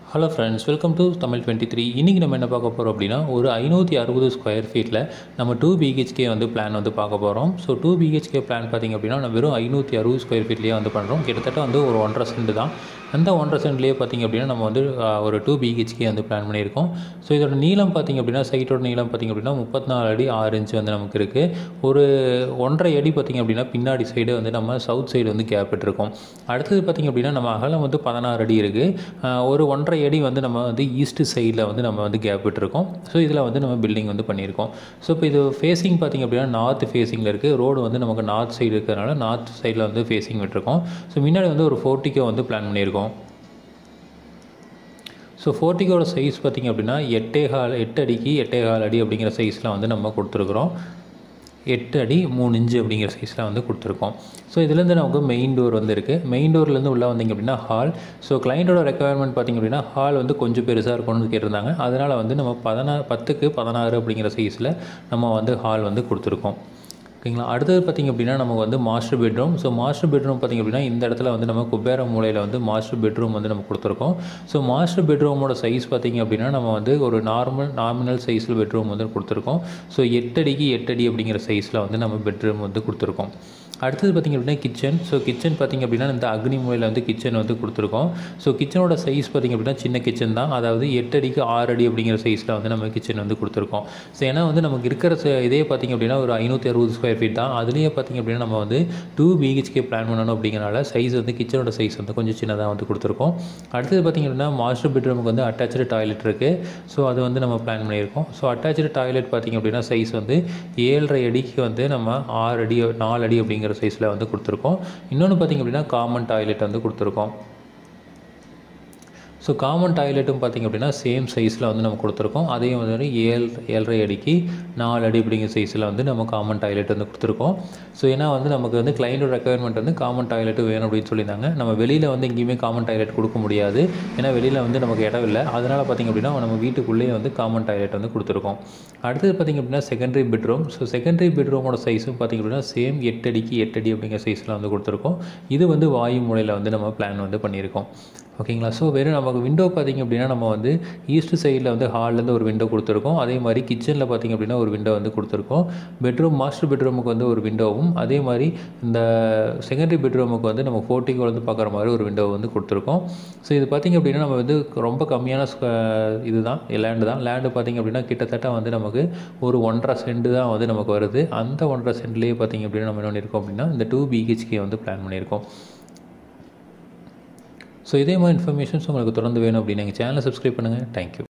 hello friends welcome to Tamil twenty three இன்றைக்கி நம்ம என்ன பார்க்க போகிறோம் அப்படின்னா ஒரு ஐநூற்றி அறுபது ஸ்கொயர் ஃபீட்டில் நம்ம டூ பிஹெச்கே வந்து பிளான் வந்து பார்க்க போகிறோம் ஸோ டூ பிஹெச்கே பிளான் பார்த்திங்க அப்படின்னா நம்ம வெறும் ஐநூற்றி அறுபது ஸ்கொயர் ஃபீட்லேயே வந்து பண்ணுறோம் கிட்டத்தட்ட வந்து ஒரு ஒன்றரை சென்ட் தான் அந்த ஒன்றரை சென்ட்லேயே பார்த்திங்க அப்படின்னா நம்ம வந்து ஆஹ், ஒரு டூ பிஹெச்கே வந்து பிளான் பண்ணியிருக்கோம் ஸோ இதோட நீளம் பார்த்திங்க அப்படின்னா சைட்டோட நீளம் பார்த்திங்க அப்படின்னா முப்பத்தி நாலு அடி ஆறு இன்ச் வந்து நமக்கு இருக்குது ஒரு ஒன்றரை அடி பார்த்திங்க அப்படின்னா பின்னாடி சைடு வந்து நம்ம சவுத் சைடு வந்து கேப் விட்டுருக்கோம் அடுத்தது பார்த்திங்க அப்படின்னா நம்ம அகலம் வந்து பதினாறு அடி இருக்குது ஒரு ஒன்றரை அடி வந்து நம்ம வந்து ஈஸ்ட் சைடில் வந்து நம்ம வந்து கேப் விட்டுருக்கோம் ஸோ இதில் வந்து நம்ம பில்டிங் வந்து பண்ணியிருக்கோம் ஸோ இப்போ இது ஃபேஸிங் பார்த்திங்க அப்படின்னா நார்த் ஃபேஸிங்கில் இருக்குது ரோடு வந்து நமக்கு நார்த் சைடு இருக்கிறதுனால நார்த் சைடில் வந்து ஃபேஸிங் விட்டுருக்கோம் ஸோ முன்னாடி வந்து ஒரு ஃபோர்ட்டிக்கோ வந்து பிளான் பண்ணியிருக்கோம் ஸோ ஃபோர்ட்டிக்கோட சைஸ் பார்த்திங்க அப்படின்னா எட்டே கால் எட்டு அடிக்கு எட்டே கால் அடி அப்படிங்கிற சைஸில் வந்து நம்ம கொடுத்துருக்குறோம் எட்டு அடி மூணு இன்ச்சு அப்படிங்கிற சைஸில் வந்து கொடுத்துருக்கோம் ஸோ இதுலேருந்து நமக்கு மெயின் டோர் வந்து இருக்குது மெயின் டோர்லேருந்து உள்ளே வந்தீங்க அப்படின்னா ஹால் ஸோ கிளைண்ட்டோட ரெக்குவயர்மெண்ட் பார்த்திங்க அப்படின்னா ஹால் வந்து கொஞ்சம் பெருசாக இருக்கணும்னு கேட்டிருந்தாங்க அதனால் வந்து நம்ம பதினாறு பத்துக்கு பதினாறு அப்படிங்கிற சைஸில் நம்ம வந்து ஹால் வந்து கொடுத்துருக்கோம் ஓகேங்களா அடுத்தது பார்த்திங்க அப்படின்னா நமக்கு வந்து master bedroom so master bedroom பார்த்திங்க அப்படின்னா இந்த இடத்துல வந்து நம்ம குபேர மூலையில் வந்து மாஸ்டர் பெட்ரூம் வந்து நம்ம கொடுத்துருக்கோம் ஸோ மாஸ்டர் பெட்ரூமோட சைஸ் பார்த்திங்க அப்படின்னா நம்ம வந்து ஒரு நார்மல் நார்மல் சைஸில் பெட்ரூம் வந்து கொடுத்துருக்கோம் ஸோ எட்டடிக்கு எட்டடி அப்படிங்கிற சைஸில் வந்து நம்ம பெட்ரூம் வந்து கொடுத்துருக்கோம் அடுத்தது பார்த்திங்க அப்படின்னா கிச்சன் ஸோ கிச்சன் பார்த்திங்க அப்படின்னா இந்த அக்னி மூலையில் வந்து கிச்சன் வந்து கொடுத்துருக்கோம் ஸோ கிச்சனோட சைஸ் பார்த்திங்க அப்படின்னா சின்ன கிச்சன் தான் அதாவது எட்டு அடிக்கு ஆறு அடி அப்படிங்கிற சைஸில் வந்து நம்ம கிச்சன் வந்து கொடுத்துருக்கோம் ஸோ ஏன்னா வந்து நமக்கு இருக்கிற ச- இதே பார்த்திங்க அப்படின்னா ஒரு ஐநூற்றி அறுபது ஸ்கொயர் ஃபீட் தான் அதுலேயே பார்த்திங்க அப்படின்னா நம்ம வந்து டூ பிஹெச்கே பிளான் பண்ணணும் அப்படிங்கிறனால சைஸ் வந்து கிச்சனோட சைஸ் வந்து கொஞ்சம் சின்னதாக வந்து கொடுத்துருக்கோம் அடுத்தது பார்த்திங்க அப்படின்னா மாஸ்டர் பெட்ரூமுக்கு வந்து அட்டாச்சு டாய்லெட் இருக்குது ஸோ அது வந்து நம்ம பிளான் பண்ணியிருக்கோம் ஸோ அட்டாச்சு டாய்லெட் பார்த்திங்க அப்படின்னா சைஸ் வந்து ஏழரை அடிக்கு வந்து நம்ம ஆறு அடி நாலு அடி அப்படிங்கிற சைஸில் வந்து கொடுத்துருக்கோம் இன்னொன்று பார்த்திங்க அப்படின்னா காமன் டாய்லெட் வந்து கொடுத்துருக்கோம் ஸோ காமன் டாய்லெட்டும் பார்த்திங்க அப்படின்னா சேம் சைஸில் வந்து நம்ம கொடுத்துருக்கோம் அதையும் வந்து ஏழு ஏழரை அடிக்கு நாலு அடி அப்படிங்கிற சைஸில் வந்து நம்ம காமன் டாய்லெட் வந்து கொடுத்துருக்கோம் ஸோ ஏன்னா வந்து நமக்கு வந்து கிளைண்டோட ரெக்குயர்மெண்ட் வந்து காமன் டாய்லெட் வேணும் அப்படின்னு சொல்லியிருந்தாங்க நம்ம வெளியில் வந்து எங்கேயுமே காமன் டாய்லெட் கொடுக்க முடியாது ஏன்னா வெளியில் வந்து நமக்கு இடம் இல்லை அதனால் பார்த்திங்க அப்படின்னா நம்ம வீட்டுக்குள்ளேயே வந்து காமன் டாய்லெட் வந்து கொடுத்துருக்கோம் அடுத்தது பார்த்திங்க அப்படின்னா செகண்டரி பெட்ரூம் ஸோ செகண்டரி பெட்ரூமோட சைஸும் பார்த்திங்க அப்படின்னா சேம் எட்டு அடிக்கு எட்டு அடி அப்படிங்கிற சைஸில் வந்து கொடுத்துருக்கோம் இது வந்து வாயு முறையில் வந்து நம்ம பிளான் வந்து பண்ணியிருக்கோம் ஓகேங்களா ஸோ வெறும் நமக்கு விண்டோ பார்த்திங்க அப்படின்னா நம்ம வந்து ஈஸ்ட் சைடில் வந்து ஹால்லேருந்து ஒரு விண்டோ கொடுத்துருக்கோம் அதே மாதிரி கிச்சனில் பார்த்திங்க அப்படின்னா ஒரு விண்டோ வந்து கொடுத்துருக்கோம் பெட்ரூம் மாஸ்டர் பெட்ரூமுக்கு வந்து ஒரு விண்டோவும் அதே மாதிரி இந்த செகண்டரி பெட்ரூமுக்கு வந்து நம்ம ஃபோர்ட்டிக்கு வந்து பார்க்குற மாதிரி ஒரு விண்டோ வந்து கொடுத்துருக்கோம் ஸோ இது பார்த்திங்க அப்படின்னா நம்ம வந்து ரொம்ப கம்மியான ஸ்கொ- இதுதான் லேண்டு தான் லேண்டு பார்த்திங்க அப்படின்னா கிட்டத்தட்ட வந்து நமக்கு ஒரு ஒன்றரை சென்ட் தான் வந்து நமக்கு வருது அந்த ஒன்றரை சென்ட்லேயே பார்த்திங்க அப்படின்னா நம்ம என்ன பண்ணியிருக்கோம் அப்படின்னா இந்த டூ பிஹெச்கே வந்து பிளான் பண்ணியிருக்கோம் ஸோ இதே மாதிரி இன்ஃபர்மேஷன்ஸ் உங்களுக்கு தொடர்ந்து வேணும் அப்படின்னு எங்கள் சேனலை சப்ஸ்கிரைப் பண்ணுங்கள் தேங்க்யூ